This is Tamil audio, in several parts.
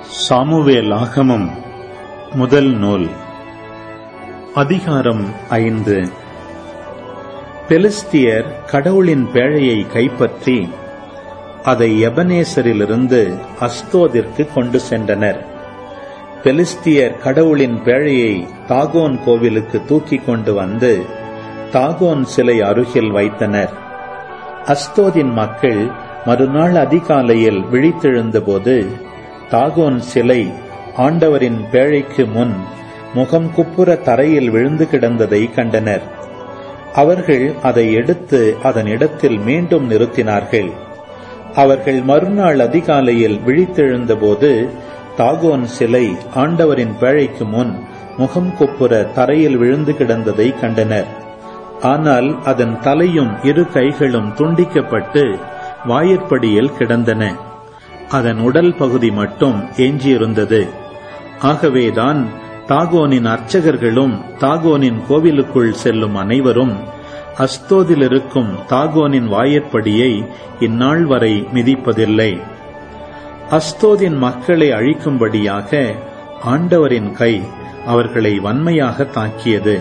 சாமுவேல் ஆகமம் முதல் நூல் அதிகாரம் ஐந்து பெலிஸ்தியர் கடவுளின் பேழையை கைப்பற்றி அதை எபனேசரிலிருந்து அஸ்தோதிற்கு கொண்டு சென்றனர் பெலிஸ்தியர் கடவுளின் பேழையை தாகோன் கோவிலுக்கு தூக்கிக் கொண்டு வந்து தாகோன் சிலை அருகில் வைத்தனர் அஸ்தோதின் மக்கள் மறுநாள் அதிகாலையில் விழித்தெழுந்தபோது தாகோன் சிலை ஆண்டவரின் பேழைக்கு முன் முகம் குப்புற தரையில் விழுந்து கிடந்ததை கண்டனர் அவர்கள் அதை எடுத்து அதன் இடத்தில் மீண்டும் நிறுத்தினார்கள் அவர்கள் மறுநாள் அதிகாலையில் விழித்தெழுந்தபோது தாகோன் சிலை ஆண்டவரின் பேழைக்கு முன் முகம் குப்புற தரையில் விழுந்து கிடந்ததை கண்டனர் ஆனால் அதன் தலையும் இரு கைகளும் துண்டிக்கப்பட்டு வாயிற்படியில் கிடந்தன அதன் உடல் பகுதி மட்டும் எஞ்சியிருந்தது ஆகவேதான் தாகோனின் அர்ச்சகர்களும் தாகோனின் கோவிலுக்குள் செல்லும் அனைவரும் அஸ்தோதில் இருக்கும் தாகோனின் வாயிற்படியை இந்நாள் வரை மிதிப்பதில்லை அஸ்தோதின் மக்களை அழிக்கும்படியாக ஆண்டவரின் கை அவர்களை வன்மையாக தாக்கியது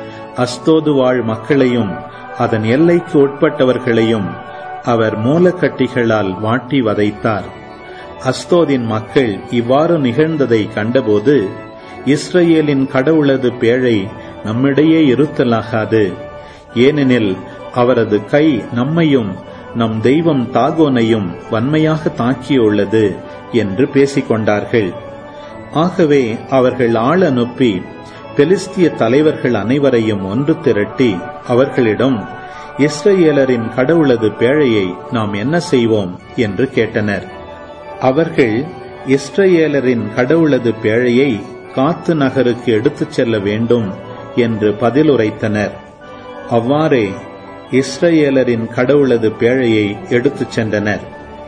அஸ்தோது வாழ் மக்களையும் அதன் எல்லைக்கு உட்பட்டவர்களையும் அவர் மூலக்கட்டிகளால் வாட்டி வதைத்தார் அஸ்தோதின் மக்கள் இவ்வாறு நிகழ்ந்ததை கண்டபோது இஸ்ரேலின் கடவுளது பேழை நம்மிடையே இருத்தலாகாது ஏனெனில் அவரது கை நம்மையும் நம் தெய்வம் தாகோனையும் வன்மையாக தாக்கியுள்ளது என்று பேசிக் கொண்டார்கள் ஆகவே அவர்கள் ஆள் அனுப்பி பெலிஸ்திய தலைவர்கள் அனைவரையும் ஒன்று திரட்டி அவர்களிடம் இஸ்ரேலரின் கடவுளது பேழையை நாம் என்ன செய்வோம் என்று கேட்டனர் அவர்கள் இஸ்ரேலரின் கடவுளது பேழையை காத்து நகருக்கு எடுத்துச் செல்ல வேண்டும் என்று பதிலுரைத்தனர் அவ்வாறே இஸ்ரேலரின் கடவுளது பேழையை எடுத்துச் சென்றனர்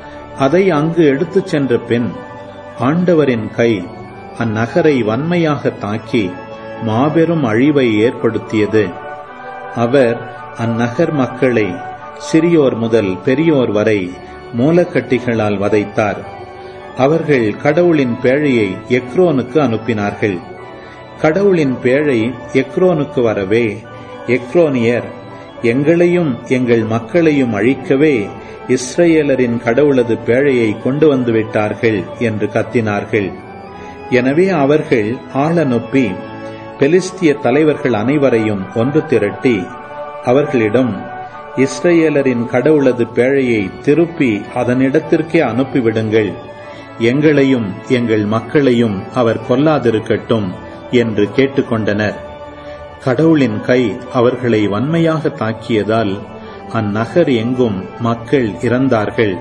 அதை அங்கு எடுத்துச் சென்ற பின் ஆண்டவரின் கை அந்நகரை வன்மையாக தாக்கி மாபெரும் அழிவை ஏற்படுத்தியது அவர் அந்நகர் மக்களை சிறியோர் முதல் பெரியோர் வரை மூலக்கட்டிகளால் வதைத்தார் அவர்கள் கடவுளின் பேழையை எக்ரோனுக்கு அனுப்பினார்கள் கடவுளின் பேழை எக்ரோனுக்கு வரவே எக்ரோனியர் எங்களையும் எங்கள் மக்களையும் அழிக்கவே இஸ்ரேலரின் கடவுளது பேழையை கொண்டு வந்து விட்டார்கள் என்று கத்தினார்கள் எனவே அவர்கள் ஆளனுப்பி பெலிஸ்திய தலைவர்கள் அனைவரையும் ஒன்று திரட்டி அவர்களிடம் இஸ்ரேலரின் கடவுளது பேழையை திருப்பி அதனிடத்திற்கே அனுப்பிவிடுங்கள் எங்களையும் எங்கள் மக்களையும் அவர் கொல்லாதிருக்கட்டும் என்று கேட்டுக்கொண்டனர் கடவுளின் கை அவர்களை வன்மையாக தாக்கியதால் அந்நகர் எங்கும் மக்கள் இறந்தார்கள்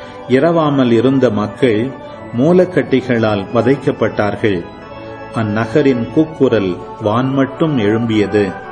இரவாமல் இருந்த மக்கள் மூலக்கட்டிகளால் வதைக்கப்பட்டார்கள் அந்நகரின் கூக்குரல் வான் மட்டும் எழும்பியது